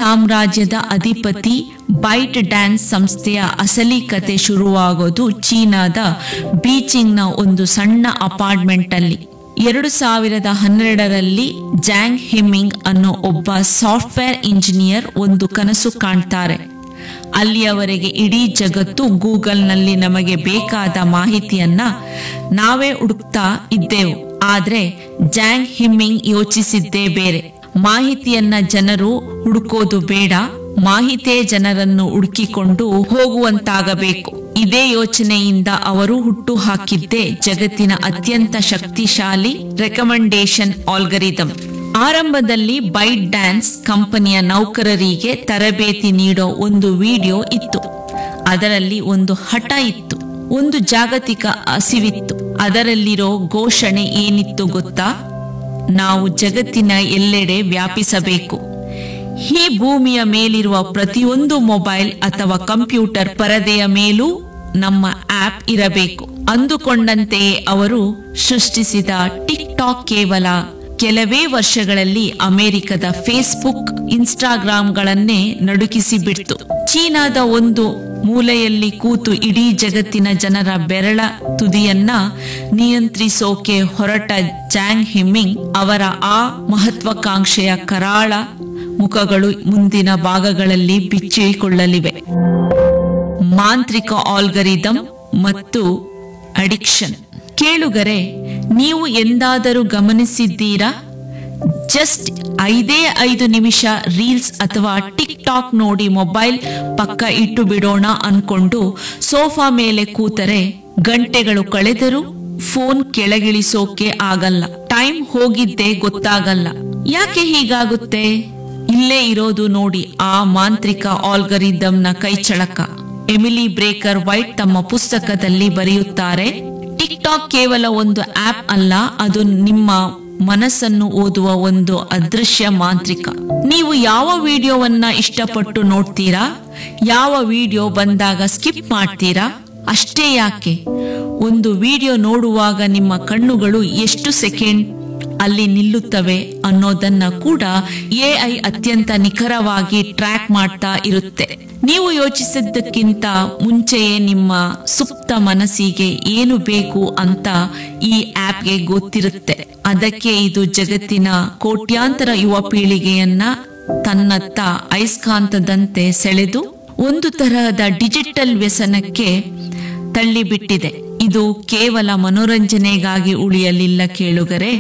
ಸಾಮ್ರಾಜ್ಯದ ಅಧಿಪತಿ byte dance ಸಂಸ್ಥೆಯ ಅಸಲಿ ಕತೆ ಶುರುವಾಗೋದು ಚೀನಾದ ಬೀಚಿಂಗ್ನ ಒಂದು ಸಣ್ಣ ಅಪಾರ್ಟ್ಮೆಂಟ್ ಅಲ್ಲಿ ಎರಡು ಸಾವಿರದ ಹನ್ನೆರಡರಲ್ಲಿ ಜಾಂಗ್ ಹಿಮ್ಮಿಂಗ್ ಅನ್ನೋ ಒಬ್ಬ ಸಾಫ್ಟ್ವೇರ್ ಇಂಜಿನಿಯರ್ ಒಂದು ಕನಸು ಕಾಣ್ತಾರೆ ಅಲ್ಲಿಯವರೆಗೆ ಇಡೀ ಜಗತ್ತು ಗೂಗಲ್ನಲ್ಲಿ ನಮಗೆ ಬೇಕಾದ ಮಾಹಿತಿಯನ್ನ ನಾವೇ ಹುಡುಕ್ತಾ ಇದ್ದೆವು ಆದ್ರೆ ಜಾಂಗ್ ಹಿಮ್ಮಿಂಗ್ ಯೋಚಿಸಿದ್ದೇ ಬೇರೆ ಮಾಹಿತಿಯನ್ನ ಜನರು ಹುಡುಕೋದು ಬೇಡ ಮಾಹಿತಿಯೇ ಜನರನ್ನು ಹುಡುಕಿಕೊಂಡು ಹೋಗುವಂತಾಗಬೇಕು ಇದೇ ಯೋಚನೆಯಿಂದ ಅವರು ಹುಟ್ಟು ಹಾಕಿದ್ದೇ ಜಗತ್ತಿನ ಅತ್ಯಂತ ಶಕ್ತಿಶಾಲಿ ರೆಕಮೆಂಡೇಶನ್ ಆಲ್ಗರಿದಮ್ ಆರಂಭದಲ್ಲಿ ಬೈಟ್ ಡ್ಯಾನ್ಸ್ ಕಂಪನಿಯ ನೌಕರರಿಗೆ ತರಬೇತಿ ನೀಡೋ ಒಂದು ವಿಡಿಯೋ ಇತ್ತು ಅದರಲ್ಲಿ ಒಂದು ಹಠ ಇತ್ತು ಒಂದು ಜಾಗತಿಕ ಹಸಿವಿತ್ತು ಅದರಲ್ಲಿರೋ ಘೋಷಣೆ ಏನಿತ್ತು ಗೊತ್ತಾ ನಾವು ಜಗತ್ತಿನ ಎಲ್ಲೆಡೆ ವ್ಯಾಪಿಸಬೇಕು ಈ ಭೂಮಿಯ ಮೇಲಿರುವ ಪ್ರತಿಯೊಂದು ಮೊಬೈಲ್ ಅಥವಾ ಕಂಪ್ಯೂಟರ್ ಪರದೆಯ ಮೇಲೂ ನಮ್ಮ ಆಪ್ ಇರಬೇಕು ಅಂದುಕೊಂಡಂತೆಯೇ ಅವರು ಸೃಷ್ಟಿಸಿದ ಟಿಕ್ ಟಾಕ್ ಕೇವಲ ಕೆಲವೇ ವರ್ಷಗಳಲ್ಲಿ ಅಮೆರಿಕದ ಫೇಸ್ಬುಕ್ ಇನ್ಸ್ಟಾಗ್ರಾಂಗಳನ್ನೇ ನಡುಕಿಸಿ ಬಿಡ್ತು ಚೀನಾದ ಒಂದು ಮೂಲೆಯಲ್ಲಿ ಕೂತು ಇಡೀ ಜಗತ್ತಿನ ಜನರ ಬೆರಳ ತುದಿಯನ್ನ ನಿಯಂತ್ರಿಸೋಕೆ ಹೊರಟ ಜಾಂಗ್ ಹಿಮ್ಮಿಂಗ್ ಅವರ ಆ ಮಹತ್ವಾಕಾಂಕ್ಷೆಯ ಕರಾಳ ಮುಖಗಳು ಮುಂದಿನ ಭಾಗಗಳಲ್ಲಿ ಬಿಚ್ಚಿಕೊಳ್ಳಲಿವೆ ಮಾಂತ್ರಿಕ ಆಲ್ಗರಿದಮ್ ಮತ್ತು ಅಡಿಕ್ಷನ್ ಕೇಳುಗರೆ ನೀವು ಎಂದಾದರೂ ಗಮನಿಸಿದ್ದೀರಾ ಜಸ್ಟ್ ಐದೇ ಐದು ನಿಮಿಷ ರೀಲ್ಸ್ ಅಥವಾ ಟಿಕ್ ಟಾಕ್ ನೋಡಿ ಮೊಬೈಲ್ ಪಕ್ಕ ಇಟ್ಟು ಬಿಡೋಣ ಅನ್ಕೊಂಡು ಸೋಫಾ ಮೇಲೆ ಕೂತರೆ ಗಂಟೆಗಳು ಕಳೆದರೂ ಫೋನ್ ಕೆಳಗಿಳಿಸೋಕೆ ಆಗಲ್ಲ ಟೈಮ್ ಹೋಗಿದ್ದೇ ಗೊತ್ತಾಗಲ್ಲ ಯಾಕೆ ಹೀಗಾಗುತ್ತೆ ಇಲ್ಲೇ ಇರೋದು ನೋಡಿ ಆ ಮಾಂತ್ರಿಕ ಆಲ್ಗರಿದಮ್ನ ಕೈಚಳಕ ಎಮಿಲಿ ಬ್ರೇಕರ್ ವೈಟ್ ತಮ್ಮ ಪುಸ್ತಕದಲ್ಲಿ ಬರೆಯುತ್ತಾರೆ ಟಿಕ್ ಟಾಕ್ ಕೇವಲ ಒಂದು ಆಪ್ ಅಲ್ಲ ಅದು ನಿಮ್ಮ ಮನಸ್ಸನ್ನು ಓದುವ ಒಂದು ಅದೃಶ್ಯ ಮಾಂತ್ರಿಕ ನೀವು ಯಾವ ವಿಡಿಯೋವನ್ನ ಇಷ್ಟಪಟ್ಟು ನೋಡ್ತೀರಾ ಯಾವ ವಿಡಿಯೋ ಬಂದಾಗ ಸ್ಕಿಪ್ ಮಾಡ್ತೀರಾ ಅಷ್ಟೇ ಯಾಕೆ ಒಂದು ವಿಡಿಯೋ ನೋಡುವಾಗ ನಿಮ್ಮ ಕಣ್ಣುಗಳು ಎಷ್ಟು ಸೆಕೆಂಡ್ ಅಲ್ಲಿ ನಿಲ್ಲುತ್ತವೆ ಅನ್ನೋದನ್ನ ಕೂಡ ಎಐ ಅತ್ಯಂತ ನಿಖರವಾಗಿ ಟ್ರ್ಯಾಕ್ ಮಾಡ್ತಾ ಇರುತ್ತೆ ನೀವು ಯೋಚಿಸಿದ್ದಕ್ಕಿಂತ ಮುಂಚೆಯೇ ನಿಮ್ಮ ಸುಪ್ತ ಮನಸ್ಸಿಗೆ ಏನು ಬೇಕು ಅಂತ ಈ ಆಪ್ಗೆ ಗೊತ್ತಿರುತ್ತೆ ಅದಕ್ಕೆ ಇದು ಜಗತ್ತಿನ ಕೋಟ್ಯಾಂತರ ಯುವ ಪೀಳಿಗೆಯನ್ನ ತನ್ನತ್ತ ಅಯಸ್ಕಾಂತದಂತೆ ಸೆಳೆದು ಒಂದು ತರಹದ ಡಿಜಿಟಲ್ ವ್ಯಸನಕ್ಕೆ ತಳ್ಳಿಬಿಟ್ಟಿದೆ ಇದು ಕೇವಲ ಮನೋರಂಜನೆಗಾಗಿ ಉಳಿಯಲಿಲ್ಲ ಕೇಳುಗರೆ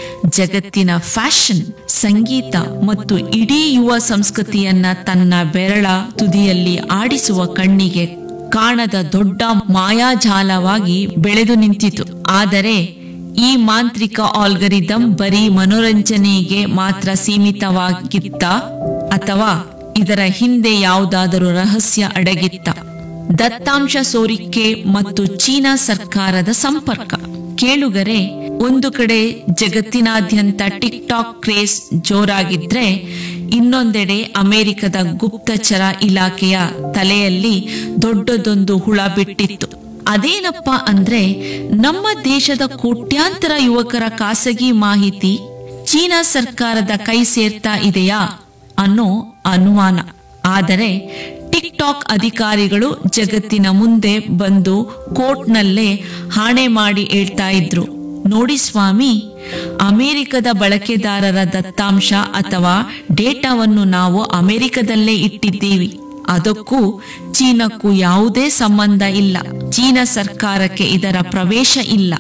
ಜಗತ್ತಿನ ಫ್ಯಾಷನ್ ಸಂಗೀತ ಮತ್ತು ಇಡೀ ಯುವ ಸಂಸ್ಕೃತಿಯನ್ನ ತನ್ನ ಬೆರಳ ತುದಿಯಲ್ಲಿ ಆಡಿಸುವ ಕಣ್ಣಿಗೆ ಕಾಣದ ದೊಡ್ಡ ಮಾಯಾಜಾಲವಾಗಿ ಬೆಳೆದು ನಿಂತಿತು ಆದರೆ ಈ ಮಾಂತ್ರಿಕ ಆಲ್ಗರಿದಮ್ ಬರೀ ಮನೋರಂಜನೆಗೆ ಮಾತ್ರ ಸೀಮಿತವಾಗಿತ್ತ ಅಥವಾ ಇದರ ಹಿಂದೆ ಯಾವುದಾದರೂ ರಹಸ್ಯ ಅಡಗಿತ್ತ ದತ್ತಾಂಶ ಸೋರಿಕೆ ಮತ್ತು ಚೀನಾ ಸರ್ಕಾರದ ಸಂಪರ್ಕ ಕೇಳುಗರೆ ಒಂದು ಕಡೆ ಜಗತ್ತಿನಾದ್ಯಂತ ಟಿಕ್ ಟಾಕ್ ಕ್ರೇಸ್ ಜೋರಾಗಿದ್ರೆ ಇನ್ನೊಂದೆಡೆ ಅಮೆರಿಕದ ಗುಪ್ತಚರ ಇಲಾಖೆಯ ತಲೆಯಲ್ಲಿ ದೊಡ್ಡದೊಂದು ಹುಳ ಬಿಟ್ಟಿತ್ತು ಅದೇನಪ್ಪ ಅಂದ್ರೆ ನಮ್ಮ ದೇಶದ ಕೋಟ್ಯಾಂತರ ಯುವಕರ ಖಾಸಗಿ ಮಾಹಿತಿ ಚೀನಾ ಸರ್ಕಾರದ ಕೈ ಸೇರ್ತಾ ಇದೆಯಾ ಅನ್ನೋ ಅನುಮಾನ ಆದರೆ ಟಿಕ್ ಟಾಕ್ ಅಧಿಕಾರಿಗಳು ಜಗತ್ತಿನ ಮುಂದೆ ಬಂದು ಕೋರ್ಟ್ನಲ್ಲೇ ಹಾಣೆ ಮಾಡಿ ಹೇಳ್ತಾ ಇದ್ರು ನೋಡಿ ಸ್ವಾಮಿ ಅಮೆರಿಕದ ಬಳಕೆದಾರರ ದತ್ತಾಂಶ ಅಥವಾ ಡೇಟಾವನ್ನು ನಾವು ಅಮೆರಿಕದಲ್ಲೇ ಇಟ್ಟಿದ್ದೀವಿ ಅದಕ್ಕೂ ಚೀನಕ್ಕೂ ಯಾವುದೇ ಸಂಬಂಧ ಇಲ್ಲ ಚೀನಾ ಸರ್ಕಾರಕ್ಕೆ ಇದರ ಪ್ರವೇಶ ಇಲ್ಲ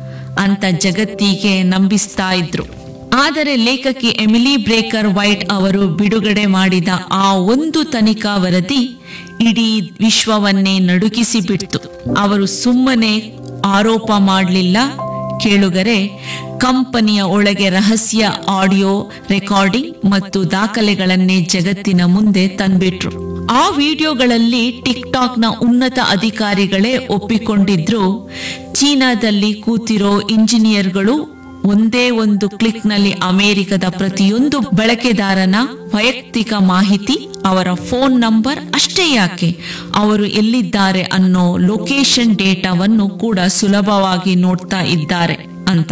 ಅಂತ ಜಗತ್ತಿಗೆ ನಂಬಿಸ್ತಾ ಇದ್ರು ಆದರೆ ಲೇಖಕಿ ಎಮಿಲಿ ಬ್ರೇಕರ್ ವೈಟ್ ಅವರು ಬಿಡುಗಡೆ ಮಾಡಿದ ಆ ಒಂದು ತನಿಖಾ ವರದಿ ಇಡೀ ವಿಶ್ವವನ್ನೇ ನಡುಗಿಸಿ ಬಿಡ್ತು ಅವರು ಸುಮ್ಮನೆ ಆರೋಪ ಮಾಡಲಿಲ್ಲ ಕೇಳುಗರೆ ಕಂಪನಿಯ ಒಳಗೆ ರಹಸ್ಯ ಆಡಿಯೋ ರೆಕಾರ್ಡಿಂಗ್ ಮತ್ತು ದಾಖಲೆಗಳನ್ನೇ ಜಗತ್ತಿನ ಮುಂದೆ ತಂದ್ಬಿಟ್ರು ಆ ವಿಡಿಯೋಗಳಲ್ಲಿ ಟಿಕ್ ಟಾಕ್ನ ಉನ್ನತ ಅಧಿಕಾರಿಗಳೇ ಒಪ್ಪಿಕೊಂಡಿದ್ರು ಚೀನಾದಲ್ಲಿ ಕೂತಿರೋ ಇಂಜಿನಿಯರ್ಗಳು ಒಂದೇ ಒಂದು ಕ್ಲಿಕ್ನಲ್ಲಿ ಅಮೆರಿಕದ ಪ್ರತಿಯೊಂದು ಬಳಕೆದಾರನ ವೈಯಕ್ತಿಕ ಮಾಹಿತಿ ಅವರ ಫೋನ್ ನಂಬರ್ ಅಷ್ಟೇ ಯಾಕೆ ಅವರು ಎಲ್ಲಿದ್ದಾರೆ ಅನ್ನೋ ಲೊಕೇಶನ್ ಡೇಟಾವನ್ನು ಕೂಡ ಸುಲಭವಾಗಿ ನೋಡ್ತಾ ಇದ್ದಾರೆ ಅಂತ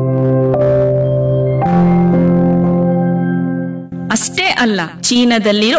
ಅಷ್ಟೇ ಅಲ್ಲ ಚೀನಾದಲ್ಲಿರೋ